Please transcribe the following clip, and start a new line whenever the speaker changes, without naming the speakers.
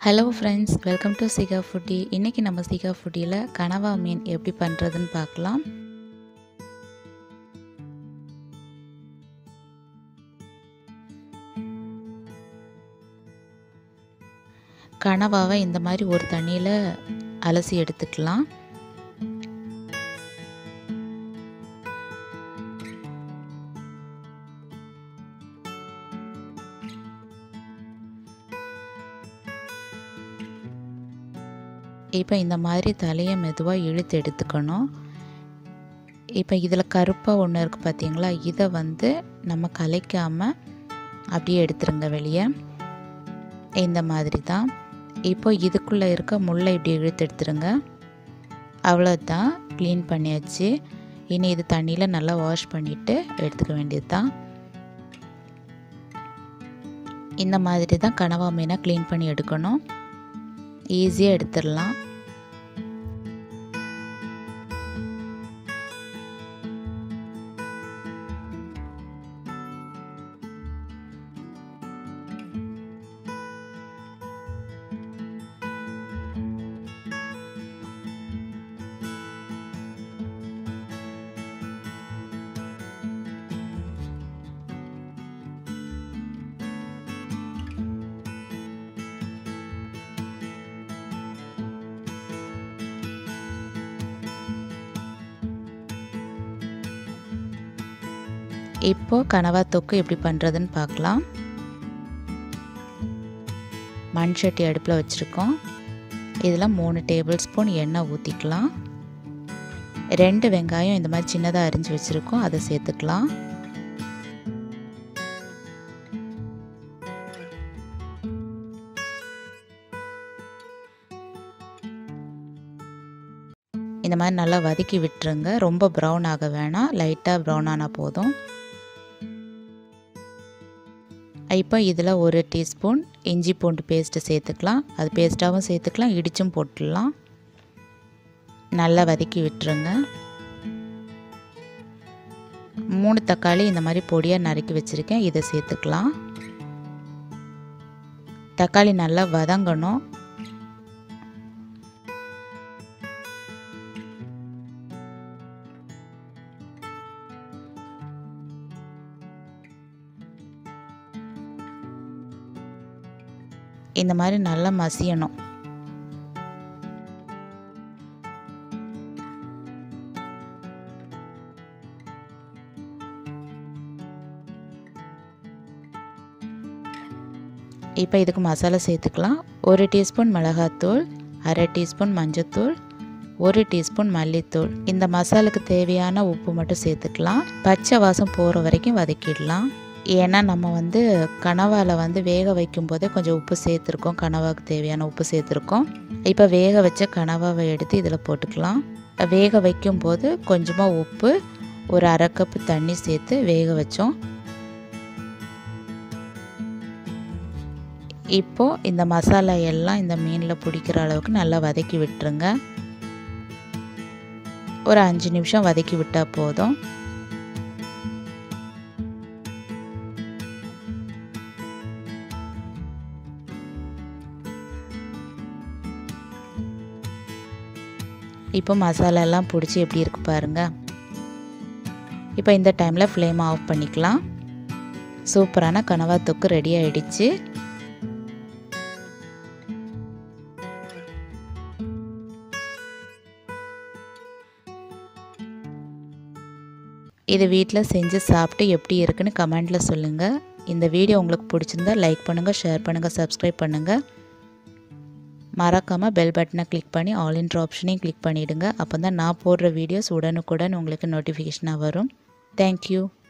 hello friends welcome to சிகா foodie இன்றைக்கி நம்ம சிகா ஃபுட்டியில் கனவா மீன் எப்படி பண்ணுறதுன்னு பார்க்கலாம் கனவாவை இந்த மாதிரி ஒரு தண்ணியில் அலசி எடுத்துக்கலாம் இப்போ இந்த மாதிரி தலையை மெதுவாக இழுத்து எடுத்துக்கணும் இப்போ இதில் கருப்பாக ஒன்று இருக்குது பார்த்தீங்களா இதை வந்து நம்ம கலைக்காமல் அப்படியே எடுத்துருங்க வெளியே இந்த மாதிரி தான் இப்போ இதுக்குள்ளே இருக்க முள்ளை இப்படி இழுத்து எடுத்துருங்க அவ்வளோதான் க்ளீன் பண்ணியாச்சு இனி இது தண்ணியில் நல்லா வாஷ் பண்ணிவிட்டு எடுத்துக்க வேண்டியது தான் இந்த மாதிரி தான் கனவா மீனை க்ளீன் பண்ணி எடுக்கணும் ஈஸியாக எடுத்துடலாம் இப்போது கனவா தொக்கு எப்படி பண்ணுறதுன்னு பார்க்கலாம் மண் சட்டி அடுப்பில் வச்சுருக்கோம் இதில் மூணு டேபிள் ஸ்பூன் எண்ணெய் ஊற்றிக்கலாம் ரெண்டு வெங்காயம் இந்த மாதிரி சின்னதாக அரிஞ்சு வச்சுருக்கோம் அதை சேர்த்துக்கலாம் இந்த மாதிரி நல்லா வதக்கி விட்டுருங்க ரொம்ப ப்ரௌன் ஆக வேணாம் லைட்டாக ப்ரௌன் ஆனால் போதும் இப்போ இதில் ஒரு டீஸ்பூன் இஞ்சி பூண்டு பேஸ்ட்டு சேர்த்துக்கலாம் அது பேஸ்ட்டாகவும் சேர்த்துக்கலாம் இடிச்சும் போட்டுடலாம் நல்லா வதக்கி விட்டுருங்க மூணு தக்காளி இந்த மாதிரி பொடியாக நறுக்கி வச்சுருக்கேன் இதை சேர்த்துக்கலாம் தக்காளி நல்லா வதங்கணும் இந்த மாதிரி நல்லா மசியணும் இப்போ இதுக்கு மசாலா சேர்த்துக்கலாம் ஒரு டீஸ்பூன் மிளகாத்தூள் அரை டீஸ்பூன் மஞ்சத்தூள் ஒரு டீஸ்பூன் மல்லித்தூள் இந்த மசாலுக்கு தேவையான உப்பு மட்டும் சேர்த்துக்கலாம் பச்சை வாசம் போகிற வரைக்கும் வதக்கிடலாம் ஏன்னா நம்ம வந்து கனவாவில் வந்து வேக வைக்கும் போதே கொஞ்சம் உப்பு சேர்த்துருக்கோம் கனவாவுக்கு தேவையான உப்பு சேர்த்துருக்கோம் இப்போ வேக வச்ச கனவாவை எடுத்து இதில் போட்டுக்கலாம் வேக வைக்கும்போது கொஞ்சமாக உப்பு ஒரு அரை கப்பு தண்ணி சேர்த்து வேக வச்சோம் இப்போது இந்த மசாலா எல்லாம் இந்த மீனில் பிடிக்கிற அளவுக்கு நல்லா வதக்கி விட்டுருங்க ஒரு அஞ்சு நிமிஷம் வதக்கி விட்டால் போதும் இப்போ மசாலாலாம் பிடிச்சி எப்படி இருக்கு பாருங்கள் இப்போ இந்த டைமில் ஃப்ளேம் ஆஃப் பண்ணிக்கலாம் சூப்பரான கனவா தொக்கு ரெடி ஆகிடுச்சு இது வீட்டில் செஞ்சு சாப்பிட்டு எப்படி இருக்குன்னு கமெண்டில் சொல்லுங்கள் இந்த வீடியோ உங்களுக்கு பிடிச்சிருந்தா லைக் பண்ணுங்கள் ஷேர் பண்ணுங்கள் சப்ஸ்கிரைப் பண்ணுங்கள் மறக்காமல் பெல் பட்டனை கிளிக் பண்ணி ஆல் இன்ட்ரு ஆப்ஷனையும் கிளிக் பண்ணிவிடுங்க அப்போ தான் நான் போடுற வீடியோஸ் உடனுக்குடன் உங்களுக்கு நோட்டிஃபிகேஷனாக வரும் தேங்க்யூ